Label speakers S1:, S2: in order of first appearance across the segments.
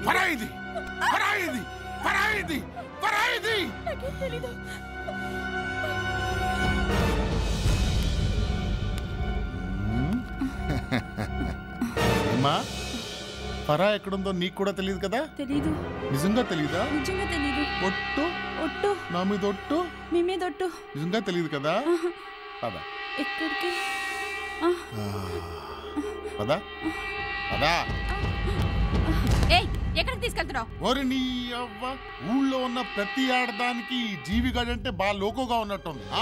S1: పరాయిది పరాయిది పరాయిది పరాయిది
S2: నాకేం తెలీదు
S1: అమ్మా పరా ఎక్కడుందో నీకు కూడా తెలియదు కదా
S2: తెలీదు
S1: నిజంగా తెలియదా
S2: నిజంగా తెలీదు
S1: ఒట్టు
S2: ఒట్టు
S1: నా మీద ఒట్టు
S2: మీ మీద ఒట్టు
S1: నిజంగా తెలియదు కదా పద
S2: ఎక్కడికి
S1: పద పదా
S2: ఏయ్ ఎక్కడికి తీసుకెళ్తున్నావు
S1: ఓరి నీ అవ్వ ఊళ్ళో ఉన్న ప్రతి ఆడదానికి ఈ జీవిగాడంటే బాగా లోకోగా ఉన్నట్టుంది ఆ?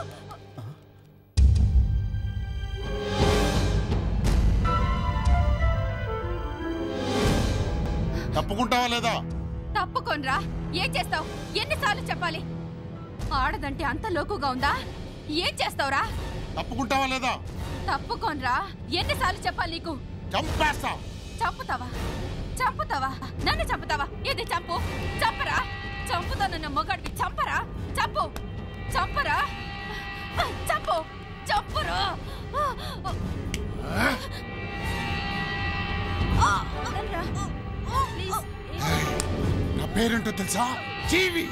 S1: తప్పుకుంటావా లేదా
S2: తప్పుకోనరా ఏం చేస్తావు ఎన్నిసార్లు చెప్పాలి ఆడదంటే అంత లోకుగా ఉందా ఏం చేస్తావురా
S1: తప్పుకుంటావా లేదా
S2: తప్పుకోనరా ఎన్నిసార్లు చెప్పాలి నీకు
S1: చంపేస్తా
S2: చంపుతావా చంపుతావా నన్ను చంపుతావా ఏది చంపు చంపరా చంపుతానన్న మొగాడికి చంపరా చంపు చంపరా చంపు చంపురు
S1: నా పేరేంటో తెలుసా జీవి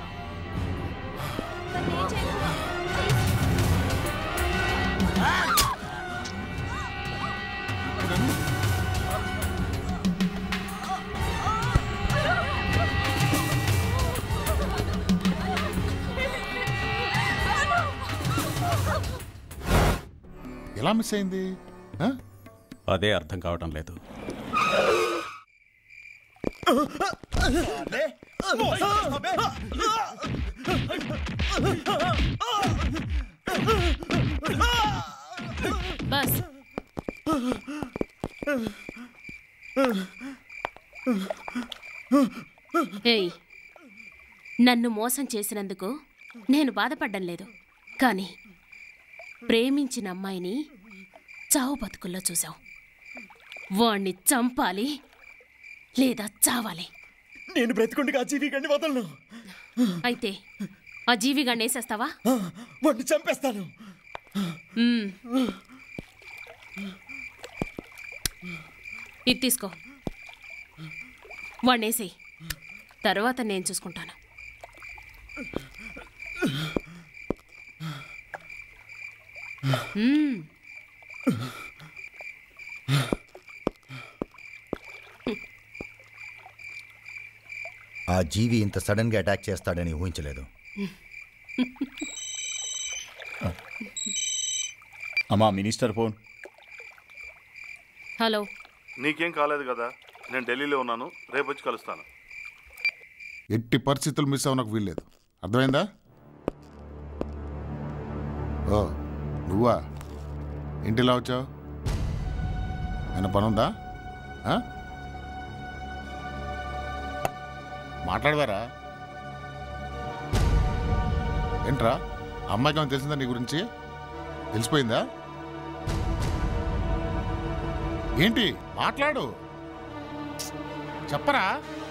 S1: ఎలా మిస్ అయింది ఆ?
S3: అదే అర్థం కావటం లేదు
S4: బస్ ఏయ్ నన్ను మోసం చేసినందుకు నేను బాధపడ్డం లేదు కానీ ప్రేమించిన అమ్మాయిని చావు బతుకుల్లో చూసాం వాణ్ణి చంపాలి లేదా చావాలి
S5: నేను బ్రతికుండగా జీవి గండి వదలను
S4: అయితే ఆ జీవిగా నేసేస్తావా
S5: వాడిని చంపేస్తాను
S4: మ్మ్. ఇది తీసుకో వాణ్ణేసేయి తర్వాత నేను చూసుకుంటాను మ్మ్.
S6: ఆ జీవి ఇంత సడన్ గా అటాక్ చేస్తాడని ఊహించలేదు
S5: అమ్మా మినిస్టర్ ఫోన్
S4: హలో
S7: నీకేం కాలేదు కదా నేను ఢిల్లీలో ఉన్నాను రేపు వచ్చి కలుస్తాను
S1: ఎట్టి పరిస్థితులు మిస్ అవ్వనకు వీల్లేదు అర్థమైందా ఓ నువ్వా ఇంటిలా వచ్చావు ఏమైనా పని ఉందా ఆ? మాట్లాడదారా ఏంట్రా అమ్మాయికి ఏమైనా తెలిసిందా నీ గురించి తెలిసిపోయిందా ఏంటి మాట్లాడు చెప్పరా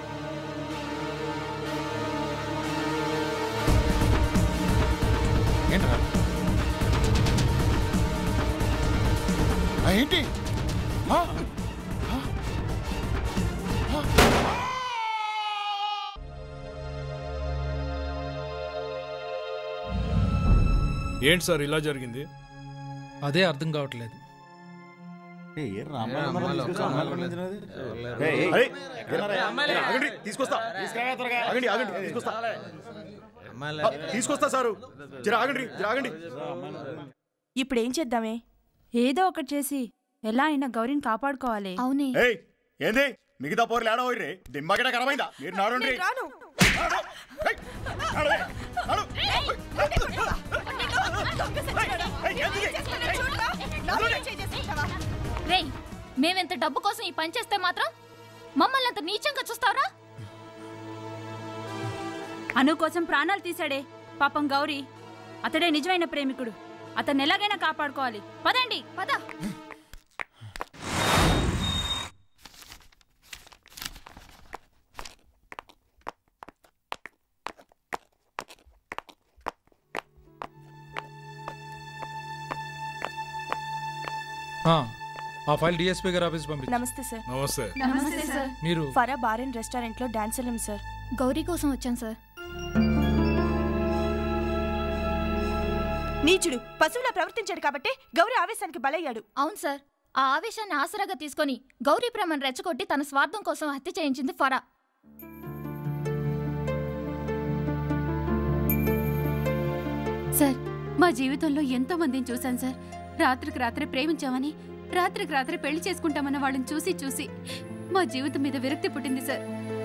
S1: ఏంట్రా ఆ, ఏంటి ఆ? ఆ? ఆ?
S8: ఏంటి సార్ ఇలా జరిగింది
S9: అదే అర్థం కావట్లేదు
S5: తీసుకొస్తా ఆగండి ఆగండి తీసుకొస్తా ఆ, తీసుకొస్తా సారు జర ఆగండి జర ఆగండి
S10: ఇప్పుడు ఏం చేద్దామే ఏదో ఒకటి చేసి ఎలా అయినా గౌరీని కాపాడుకోవాలి
S2: అవునే
S5: ఏయ్ ఏంది మిగతా పోర్లు ఏడవ రే దిమ్మగడ కరమైందా మీరు నాడండి
S2: రేయ్ మేమెంత డబ్బు కోసం ఈ పని చేస్తే మాత్రం మమ్మల్ని అంత నీచంగా చూస్తారా
S10: అను కోసం ప్రాణాలు తీశాడే పాపం గౌరీ అతడే నిజమైన ప్రేమికుడు అతన్ని ఎలాగైనా కాపాడుకోవాలి పదండి
S2: పద
S9: ఆ, ఆ ఫైల్ డిఎస్పీ గారి ఆఫీస్ పంపించి
S11: నమస్తే సార్
S8: నమస్తే
S2: నమస్తే సార్
S9: మీరు
S11: ఫరా బార్ అండ్ రెస్టారెంట్ లో డాన్స్ వెళ్ళాం సార్
S10: గౌరీ కోసం వచ్చాను సార్
S11: నీచుడు పశువులా ప్రవర్తించాడు కాబట్టి గౌరీ ఆవేశానికి బలయ్యాడు
S10: అవును సార్ ఆ ఆవేశాన్ని ఆసరాగా తీసుకొని గౌరీ ప్రేమను రెచ్చగొట్టి తన స్వార్థం కోసం హత్య చేయించింది ఫరా
S2: సార్ మా జీవితంలో ఎంతో మందిని చూశాను సార్ రాత్రికి రాత్రి ప్రేమించామని రాత్రికి రాత్రి పెళ్లి చేసుకుంటామన్న వాళ్ళని చూసి చూసి మా జీవితం మీద విరక్తి పుట్టింది సార్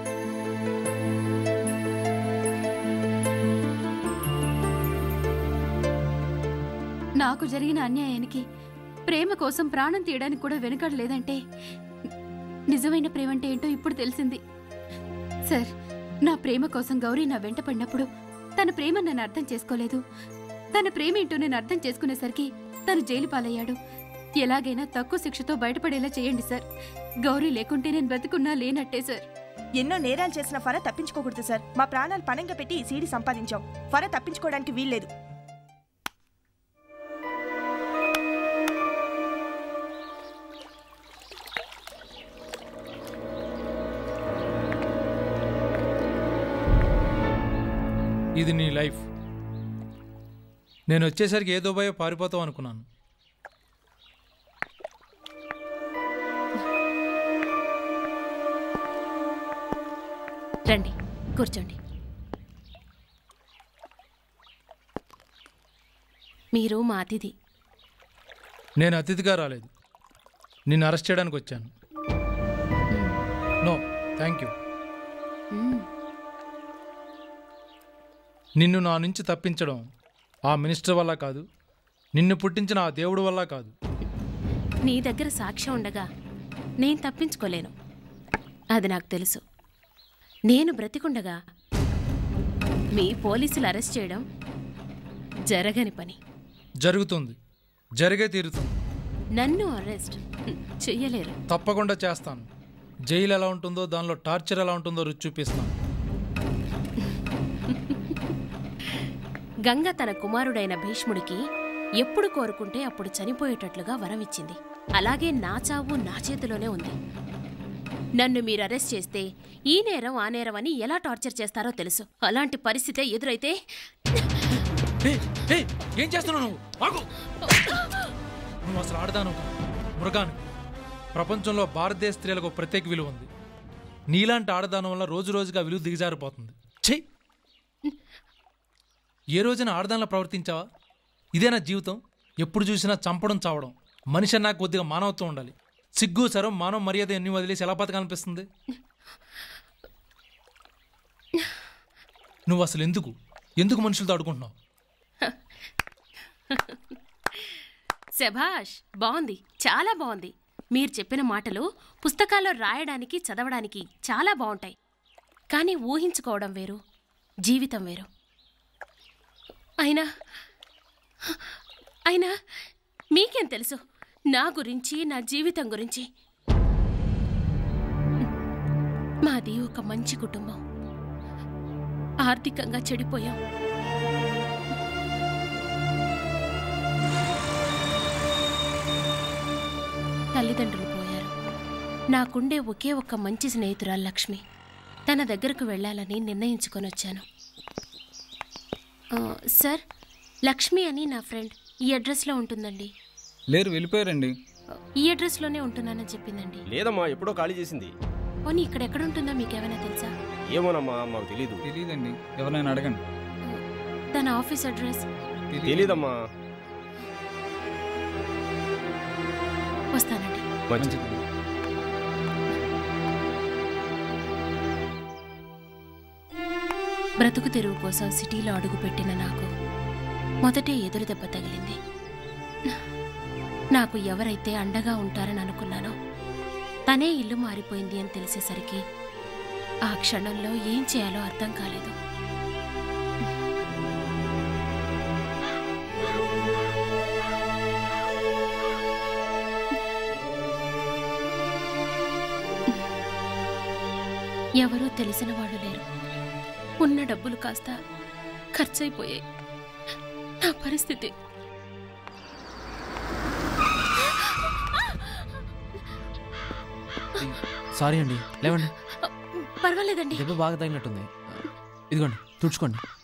S2: నాకు జరిగిన అన్యాయానికి ప్రేమ కోసం ప్రాణం తీయడానికి కూడా వెనుకడలేదంటే నిజమైన ప్రేమ అంటే ఏంటో ఇప్పుడు తెలిసింది సార్ నా ప్రేమ కోసం గౌరీ నా వెంట పడినప్పుడు తన ప్రేమ నన్ను అర్థం చేసుకోలేదు తన ప్రేమ ఏంటో నేను అర్థం చేసుకునేసరికి తను జైలు పాలయ్యాడు ఎలాగైనా తక్కువ శిక్షతో బయటపడేలా చేయండి సార్ గౌరీ లేకుంటే నేను బతుకున్నా లేనట్టే సార్
S11: ఎన్నో నేరాలు చేసిన ఫరా తప్పించుకోకూడదు సార్ మా ప్రాణాలు పణంగా పెట్టి ఈ సీడీ సంపాదించాం ఫరా తప్పించుకోవడానికి వీల్లేదు
S9: ఇది నీ లైఫ్ నేను వచ్చేసరికి ఏ దుబాయో పారిపోతావు అనుకున్నాను
S4: రండి కూర్చోండి మీరు మా అతిథి
S9: నేను అతిథిగా రాలేదు నిన్ను అరెస్ట్ చేయడానికి వచ్చాను నో థ్యాంక్ యూ
S4: మ్మ్.
S9: నిన్ను నా నుంచి తప్పించడం ఆ మినిస్టర్ వల్ల కాదు నిన్ను పుట్టించిన ఆ దేవుడు వల్ల కాదు
S4: నీ దగ్గర సాక్ష్యం ఉండగా నేను తప్పించుకోలేను అది నాకు తెలుసు నేను బ్రతికుండగా మీ పోలీసులు అరెస్ట్ చేయడం జరగని పని
S9: జరుగుతుంది జరిగే తీరుతుంది
S4: నన్ను అరెస్ట్ చెయ్యలేరు
S9: తప్పకుండా చేస్తాను జైలు ఎలా ఉంటుందో దానిలో టార్చర్ ఎలా ఉంటుందో రుచి చూపిస్తాను
S4: గంగ తన కుమారుడైన భీష్ముడికి ఎప్పుడు కోరుకుంటే అప్పుడు చనిపోయేటట్లుగా వరం ఇచ్చింది అలాగే నా చావు నా చేతిలోనే ఉంది నన్ను మీరు అరెస్ట్ చేస్తే ఈ నేరం ఆ నేరం అని ఎలా టార్చర్ చేస్తారో తెలుసు అలాంటి పరిస్థితే ఎదురైతే
S9: ఏయ్, ఏయ్, ఏం చేస్తున్నావు నువ్వు ఆగు నువ్వు అసలు ఆడదాను మృగాను ప్రపంచంలో భారతదేశ స్త్రీలకు ఒక ప్రత్యేక విలువ ఉంది నీలాంటి ఆడదానం వల్ల రోజు రోజుగా విలువ దిగజారిపోతుంది చెయ్యి ఏ రోజున ఆడదానిలో ప్రవర్తించావా ఇదేనా జీవితం ఎప్పుడు చూసినా చంపడం చావడం మనిషి అన్నా కొద్దిగా మానవత్వం ఉండాలి సిగ్గు సరం మానవ మర్యాద ఎన్ని వదిలేసి ఎలా బతకాలనిపిస్తుంది నువ్వు అసలు ఎందుకు ఎందుకు మనుషులతో ఆడుకుంటున్నావు
S4: శభాష్ బాగుంది చాలా బాగుంది మీరు చెప్పిన మాటలు పుస్తకాల్లో రాయడానికి చదవడానికి చాలా బాగుంటాయి కానీ ఊహించుకోవడం వేరు జీవితం వేరు అయినా అయినా మీకేం తెలుసు నా గురించి నా జీవితం గురించి మాది ఒక మంచి కుటుంబం ఆర్థికంగా చెడిపోయాం తల్లిదండ్రులు పోయారు నాకుండే ఒకే ఒక్క మంచి స్నేహితురాలు లక్ష్మి తన దగ్గరకు వెళ్ళాలని నిర్ణయించుకొని వచ్చాను ఆ, సార్ లక్ష్మి అని నా ఫ్రెండ్ ఈ అడ్రస్లో ఉంటుందండి
S12: లేరు వెళ్ళిపోయారండి
S4: ఈ అడ్రస్లోనే ఉంటున్నానని చెప్పిందండి
S5: లేదమ్మా ఎప్పుడో ఖాళీ చేసింది
S4: పోనీ ఇక్కడ ఎక్కడ ఉంటుందో మీకేమైనా తెలుసా
S5: ఏమోనమ్మా మాకు తెలీదు
S12: తెలియదండి ఎవరైనా అడగండి
S4: తన ఆఫీస్ అడ్రస్
S5: తెలీదమ్మా
S4: వస్తానండి
S5: మంచిది
S4: బ్రతుకు తెరువు కోసం సిటీలో అడుగుపెట్టిన నాకు మొదటే ఎదురు దెబ్బ తగిలింది నాకు ఎవరైతే అండగా ఉంటారని అనుకున్నానో తనే ఇల్లు మారిపోయింది అని తెలిసేసరికి ఆ క్షణంలో ఏం చేయాలో అర్థం కాలేదు ఎవరూ తెలిసిన వాళ్ళు లేరు ఉన్న డబ్బులు కాస్త ఖర్చయిపోయాయి నా పరిస్థితి
S13: సారీ అండి లేవండి
S4: పర్వాలేదండి
S13: దెబ్బ బాగా తగినట్టుంది ఇదిగోండి తుడుచుకోండి